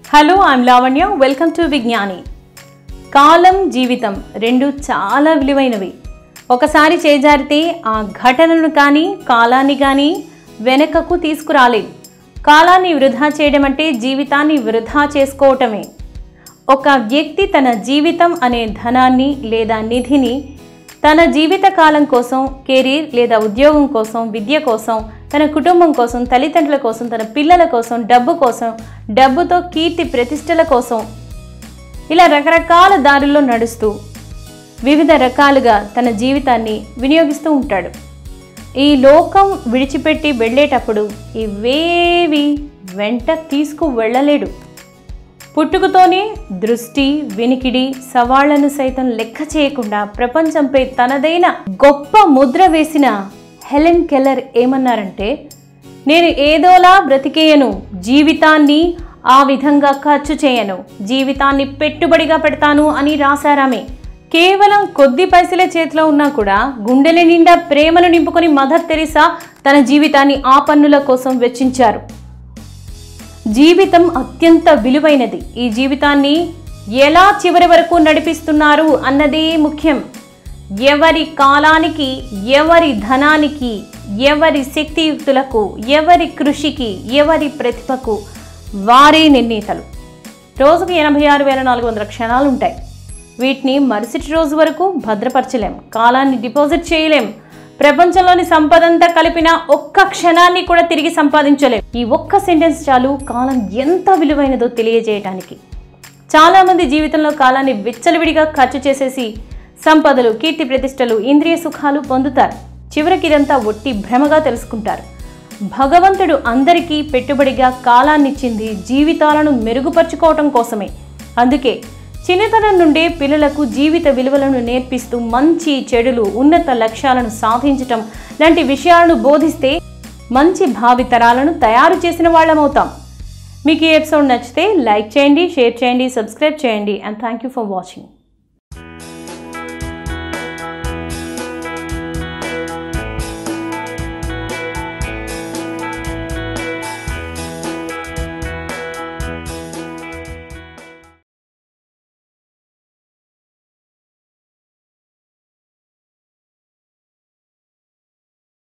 hello I'm Lavanya welcome to విజ్ఞాని కాలం జీవితం రెండు చాలా విలువైనవి ఒకసారి చేజారితే ఆ ఘటనను కానీ కాలాన్ని కానీ వెనకకు తీసుకురాలేం కాలాన్ని వృధా చేయడం అంటే జీవితాన్ని వృధా చేసుకోవటమే ఒక వ్యక్తి తన జీవితం అనే ధనాన్ని లేదా నిధిని తన జీవిత కాలం కోసం కెరీర్ లేదా ఉద్యోగం కోసం విద్య కోసం తన కుటుంబం కోసం తల్లిదండ్రుల కోసం తన పిల్లల కోసం డబ్బు కోసం డబ్బుతో కీర్తి ప్రతిష్టల కోసం ఇలా రకరకాల దారుల్లో నడుస్తూ వివిధ రకాలుగా తన జీవితాన్ని వినియోగిస్తూ ఉంటాడు ఈ లోకం విడిచిపెట్టి వెళ్ళేటప్పుడు ఇవేవి వెంట తీసుకు వెళ్ళలేడు పుట్టుకతోనే దృష్టి వినికిడి సవాళ్లను సైతం లెక్క చేయకుండా ప్రపంచంపై తనదైన గొప్ప ముద్ర వేసిన హెలెన్ కెల్లర్ ఏమన్నారంటే నేను ఏదోలా బ్రతికేయను జీవితాన్ని ఆ విధంగా ఖర్చు చేయను జీవితాన్ని పెట్టుబడిగా పెడతాను అని రాశారామే కేవలం కొద్ది పైసలే చేతిలో ఉన్నా కూడా గుండెల నిండా ప్రేమను నింపుకొని మదర్ తెరిసా తన జీవితాన్ని ఆ పన్నుల కోసం వెచ్చించారు జీవితం అత్యంత విలువైనది ఈ జీవితాన్ని ఎలా చివరి వరకు నడిపిస్తున్నారు అన్నదే ముఖ్యం ఎవరి కాలానికి ఎవరి ధనానికి ఎవరి శక్తియుక్తులకు ఎవరి కృషికి ఎవరి ప్రతిభకు వారే నిర్ణీతలు రోజుకు ఎనభై ఆరు వేల నాలుగు వందల క్షణాలు ఉంటాయి వీటిని మరుసటి రోజు వరకు భద్రపరచలేం కాలాన్ని డిపాజిట్ చేయలేం ప్రపంచంలోని సంపదంతా కలిపిన ఒక్క క్షణాన్ని కూడా తిరిగి సంపాదించలేం ఈ ఒక్క సెంటెన్స్ చాలు కాలం ఎంత విలువైనదో తెలియజేయటానికి చాలామంది జీవితంలో కాలాన్ని విచ్చలవిడిగా ఖర్చు చేసేసి సంపదలు కీర్తి ప్రతిష్టలు ఇంద్రియ సుఖాలు పొందుతారు చివరికి ఇదంతా ఒట్టి భ్రమగా తెలుసుకుంటారు భగవంతుడు అందరికీ పెట్టుబడిగా కాలాన్నిచ్చింది జీవితాలను మెరుగుపరుచుకోవటం కోసమే అందుకే చిన్నతనం నుండే పిల్లలకు జీవిత విలువలను నేర్పిస్తూ మంచి చెడులు ఉన్నత లక్ష్యాలను సాధించటం లాంటి విషయాలను బోధిస్తే మంచి భావితరాలను తయారు చేసిన వాళ్ళమవుతాం మీకు ఈ ఎపిసోడ్ నచ్చితే లైక్ చేయండి షేర్ చేయండి సబ్స్క్రైబ్ చేయండి and thank you for watching